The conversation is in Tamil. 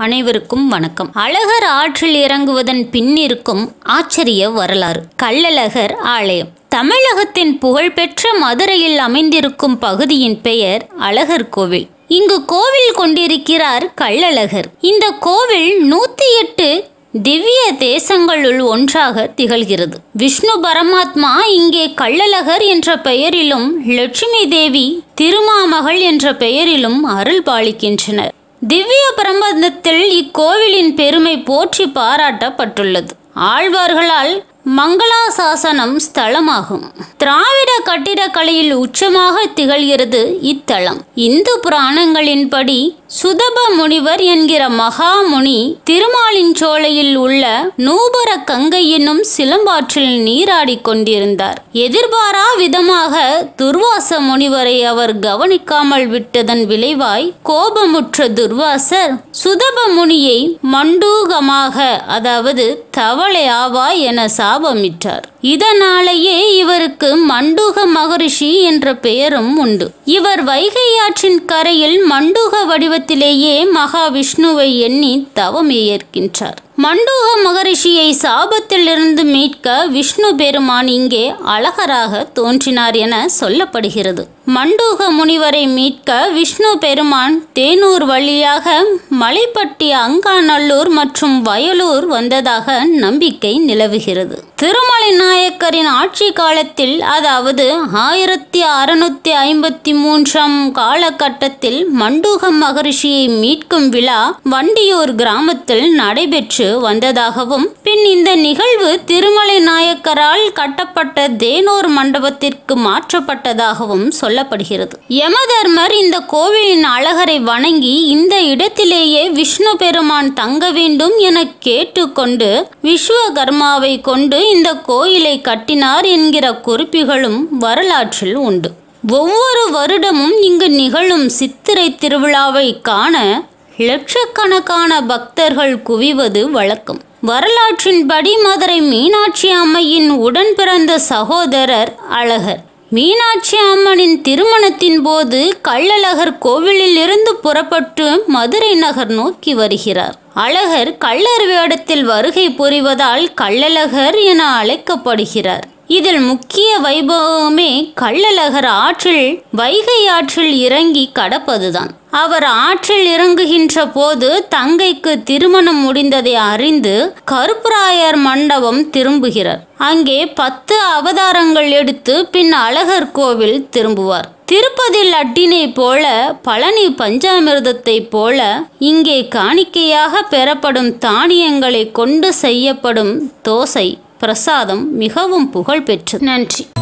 அனைவருக்கும் வணக்கம் அழகர் ஆற்றில் இறங்குவதன் பின்னிருக்கும் ஆச்சரிய வரலாறு கள்ளழகர் ஆலயம் தமிழகத்தின் புகழ்பெற்ற மதுரையில் அமைந்திருக்கும் பகுதியின் பெயர் அழகர் கோவில் இங்கு கோவில் கொண்டிருக்கிறார் கள்ளழகர் இந்த கோவில் நூத்தி எட்டு திவ்ய தேசங்களுள் ஒன்றாக திகழ்கிறது விஷ்ணு பரமாத்மா இங்கே கள்ளழகர் என்ற பெயரிலும் லட்சுமி தேவி திருமாமகள் என்ற பெயரிலும் அருள் பாலிக்கின்றனர் திவ்ய பிரபந்தத்தில் இக்கோவிலின் பெருமை போற்றி பாராட்டப்பட்டுள்ளது ஆழ்வார்களால் மங்களாசாசனம் ஸ்தலமாகும் திராவிட கட்டிடக்கலையில் உச்சமாக திகழ்கிறது இத்தலம் இந்து புராணங்களின்படி சுதப முனிவர் என்கிற மகாமுனி திருமாலின் சோலையில் உள்ள நூபர கங்கை என்னும் சிலம்பாற்றில் நீராடிக் கொண்டிருந்தார் எதிர்பாரா விதமாக துர்வாச முனிவரை அவர் கவனிக்காமல் விட்டதன் விளைவாய் கோபமுற்ற துர்வாசர் சுதப முனியை மண்டூகமாக அதாவது தவளை ஆவாய் என சாபமிட்டார் இதனாலேயே இவருக்கு மண்டூக மகரிஷி என்ற பெயரும் உண்டு இவர் வைகை ஆற்றின் கரையில் மண்டூக வடிவத்திலேயே மகாவிஷ்ணுவை எண்ணி தவம் ஏற்கின்றார் மண்டூக மகரிஷியை சாபத்திலிருந்து மீட்க விஷ்ணு பெருமான் இங்கே அழகராக தோன்றினார் என சொல்லப்படுகிறது மண்டூக முனிவரை மீட்க விஷ்ணு பெருமான் தேனூர் வழியாக மலைப்பட்டி அங்காநல்லூர் மற்றும் வயலூர் வந்ததாக நம்பிக்கை நிலவுகிறது திருமலை நாயக்கரின் ஆட்சி காலத்தில் அதாவது ஆயிரத்தி அறுநூத்தி ஐம்பத்தி மூன்றாம் காலகட்டத்தில் மண்டூக மகரிஷியை மீட்கும் விழா வண்டியூர் கிராமத்தில் நடைபெற்று வந்ததாகவும் பின் இந்த நிகழ்வு திருமலை நாயக்கரால் கட்டப்பட்ட தேனூர் மண்டபத்திற்கு மாற்றப்பட்டதாகவும் சொல்லப்படுகிறது யமதர்மர் இந்த கோவிலின் அழகரை வணங்கி இந்த இடத்திலேயே விஷ்ணு பெருமான் தங்க வேண்டும் என கேட்டுக்கொண்டு விஸ்வகர்மாவை கொண்டு இந்த கோயிலை கட்டினார் என்கிற குறிப்புகளும் வரலாற்றில் உண்டு ஒவ்வொரு வருடமும் இங்கு நிகழும் சித்திரை திருவிழாவை காண லட்சக்கணக்கான பக்தர்கள் குவிவது வழக்கம் வரலாற்றின்படி மதுரை மீனாட்சி அம்மையின் உடன் பிறந்த சகோதரர் அழகர் மீனாட்சி அம்மனின் திருமணத்தின் போது கள்ளழகர் கோவிலில் இருந்து புறப்பட்டு மதுரை நகர் நோக்கி வருகிறார் அழகர் கள்ளர் வேடத்தில் வருகை புரிவதால் கள்ளழகர் என அழைக்கப்படுகிறார் இதில் முக்கிய வைபவமே கள்ளழகர் ஆற்றில் வைகை ஆற்றில் இறங்கி கடப்பதுதான் அவர் ஆற்றில் இறங்குகின்ற போது தங்கைக்கு திருமணம் முடிந்ததை அறிந்து கருப்பராயர் மண்டபம் திரும்புகிறார் அங்கே பத்து அவதாரங்கள் எடுத்து பின் அழகர் கோவில் திரும்புவார் திருப்பதி லட்டினை போல பழனி பஞ்சாமிர்தத்தை போல இங்கே காணிக்கையாக பெறப்படும் தானியங்களை கொண்டு செய்யப்படும் தோசை பிரசாதம் மிகவும் புகழ் பெற்றது நன்றி